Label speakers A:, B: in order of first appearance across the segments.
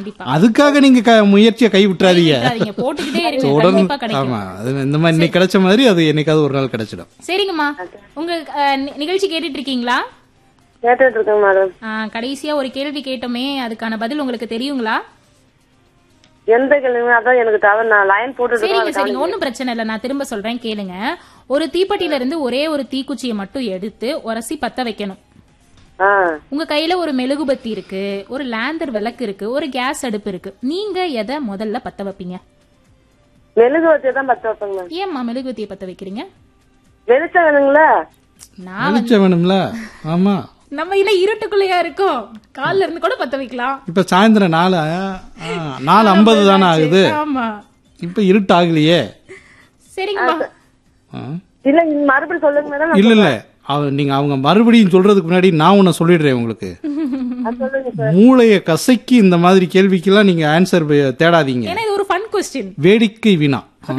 A: கண்டிப்பா
B: அதுக்காக நீங்க க- முயற்சியை கை விட்டுறாதீங்க
A: விட்டுறாதீங்க, போட்டுக்கிட்டே இருங்க
B: தொடர்ந்து
A: கண்டிப்பா கிடைக்கும்
B: ஆமா அது இந்த மாதிரி இன்னைக்கு கிடைச்ச மாதிரி அது என்னைக்காவது ஒரு நாள் கிடைச்சிடும்
A: சரிங்கம்மா உங்க அஹ், நி- நிகழ்ச்சி கேட்டுட்டு இருக்கீங்களா
C: கேட்டுட்டு இருக்கேன் மேடம்
A: ஆ, கடைசியா ஒரு கேள்வி கேட்டோமே அதுக்கான பதில் உங்களுக்கு தெரியுங்களா
C: எந்த கேள்வி அதான் எனக்கு தவிர நான் லைன் போட்டுட்டு
A: சரிங்க
C: இருக்கேன்
A: சரிங்க ஒண்ணும் பிரச்சனை இல்ல நான் திரும்ப சொல்றேன் கேளுங்க ஒரு தீப்பெட்டியில இருந்து ஒரே ஒரு தீக்குச்சியை மட்டும் எடுத்து உரசி பத்த வைக்கணும்
C: ஆ
A: உங்க கையில ஒரு மெழுகுபத்தி இருக்கு ஒரு லேந்தர் விளக்கு இருக்கு ஒரு கேஸ் அடுப்பு இருக்கு நீங்க எதை முதல்ல பத்த வைப்பீங்க
C: மெழுகு வச்சு தான் பத்து வைப்பேங்க மேம்
A: ஏம்மா மெழுகுபத்தியை பத்த வைக்கிறீங்க
C: வெளிச்சம் வேணுங்களா
A: நான் வந்து-
B: வெளிச்சம் வேணும்ல ஆமா
A: நம்ம இல்ல இருட்டுக்குள்ளேயா இருக்கோம் கால்ல இருந்து கூட பத்த வைக்கலாம்
B: இப்ப சாயந்தரம் நாலு ஆ, நாலு ஐம்பது தானே ஆகுது
A: ஆமா
B: இப்ப இருட்டு ஆகலையே
A: சரிங்கம்மா
B: ஆ.
C: இல்ல நீங்க மறுபடியும் சொல்லுங்க மேடம்
B: இல்ல இல்ல அவ- நீங்க அவங்க மறுபடியும் சொல்றதுக்கு முன்னாடி நான் உன்னை சொல்லிடுறேன் உங்களுக்கு
C: சொல்லுங்க சார்
B: மூளைய கசக்கி இந்த மாதிரி கேள்விக்கெல்லாம் நீங்க ஆன்சர் தேடாதீங்க
A: ஏன்னா இது ஒரு ஃபன் கொஸ்டின்
B: வேடிக்கை வினா ஆ?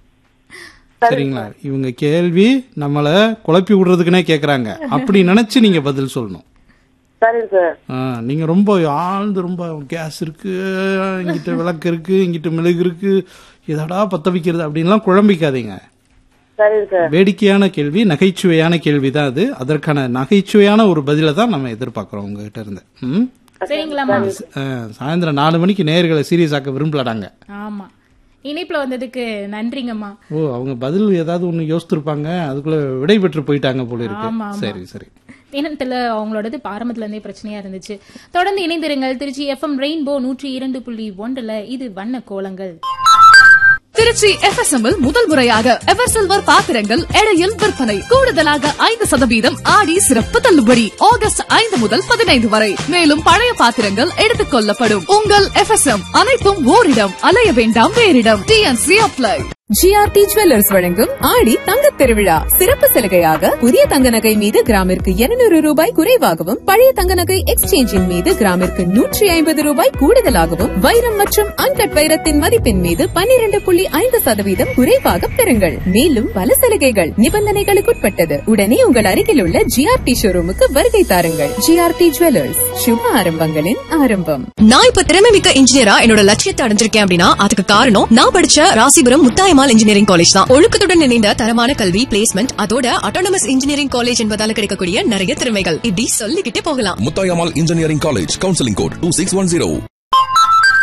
B: சரிங்களா இவங்க கேள்வி நம்மள குழப்பி விடுறதுக்குனே கேக்குறாங்க அப்படி நினைச்சு நீங்க பதில் சொல்லணும்
C: சரிங்க சார்
B: ஆ, நீங்க ரொம்ப ஆழ்ந்து ரொம்ப கேஸ் இருக்கு இங்கிட்ட விளக்கு இருக்கு இங்கிட்ட மெழுகு இருக்கு எதடா பத்த வைக்கிறது அப்படின்லாம் குழம்பிக்காதீங்க
C: சரிங்க சார்
B: வேடிக்கையான கேள்வி நகைச்சுவையான கேள்வி தான் அது அதற்கான நகைச்சுவையான ஒரு பதில தான் நம்ம எதிர்பார்க்கிறோம் உங்ககிட்ட இருந்து ம்?
A: சரிங்களாம்மா
B: ஆ, சாயந்தரம் நாலு மணிக்கு நேர்களை சீரியஸ் ஆக்க விரும்பலடாங்க
A: ஆமா இணைப்புல வந்ததுக்கு நன்றிங்கம்மா
B: ஓ அவங்க பதில் ஏதாவது ஒண்ணு யோசிச்சிருப்பாங்க அதுக்குள்ள விடை பெற்று போயிட்டாங்க போல
A: ஆமா,
B: இருக்கு
A: ஆமா.
B: சரி சரி
A: என்னன்னு தெரியல அவங்களோடது ஆரம்பத்துல இருந்தே பிரச்சனையா இருந்துச்சு தொடர்ந்து இணைந்திருங்கள் திருச்சி எஃப்எம் ரெயின்போ நூற்றி இரண்டு புள்ளி ஒன்றுல இது வண்ண கோலங்கள்
D: திருச்சி FSM இல் முதல் முறையாக எவர் சில்வர் பாத்திரங்கள் எடையில் விற்பனை கூடுதலாக ஐந்து சதவீதம் ஆடி சிறப்பு தள்ளுபடி ஆகஸ்ட் ஐந்து முதல் பதினைந்து வரை மேலும் பழைய பாத்திரங்கள் எடுத்துக் கொள்ளப்படும் உங்கள் FSM அனைத்தும் ஓரிடம் அலைய வேண்டாம் வேறிடம் டிஎன்சி அப்ளை
E: ஜிஆர்டி ஜுவல்லர்ஸ் வழங்கும் ஆடி தங்கத் திருவிழா சிறப்பு சலுகையாக புதிய தங்க நகை மீது கிராமிற்கு 200 ரூபாய் குறைவாகவும் பழைய தங்க நகை எக்ஸ்சேஞ்சின் மீது கிராமிற்கு நூற்றி ஐம்பது ரூபாய் கூடுதலாகவும் வைரம் மற்றும் அன்கட் வைரத்தின் மதிப்பின் மீது 12.5% புள்ளி ஐந்து சதவீதம் குறைவாக பெறுங்கள் மேலும் பல சலுகைகள் நிபந்தனைகளுக்குட்பட்டது உடனே உங்கள் அருகில் உள்ள ஜிஆர்டி ஷோரூமுக்கு வருகை தாருங்கள் ஜிஆர்டி ஜுவல்லர்ஸ் சுப ஆரம்பங்களின் ஆரம்பம்
F: நான் இப்ப திறமை மிக்க இன்ஜினியரா என்னோட லட்சியத்தை அடைஞ்சிருக்கேன் அப்படின்னா அதுக்கு காரணம் நான் படிச்ச ராசிபுரம் முத்தாயமால் இன்ஜினியரிங் காலேஜ் தான் ஒழுக்கத்துடன் இணைந்த தரமான கல்வி பிளேஸ்மெண்ட் அதோட அட்டானமஸ் இன்ஜினியரிங் காலேஜ் என்பதால கிடைக்கக்கூடிய நிறைய திறமைகள் இப்படி சொல்லிக்கிட்டே போகலாம்
G: Mutayamal Engineering College, Counseling Code 2610.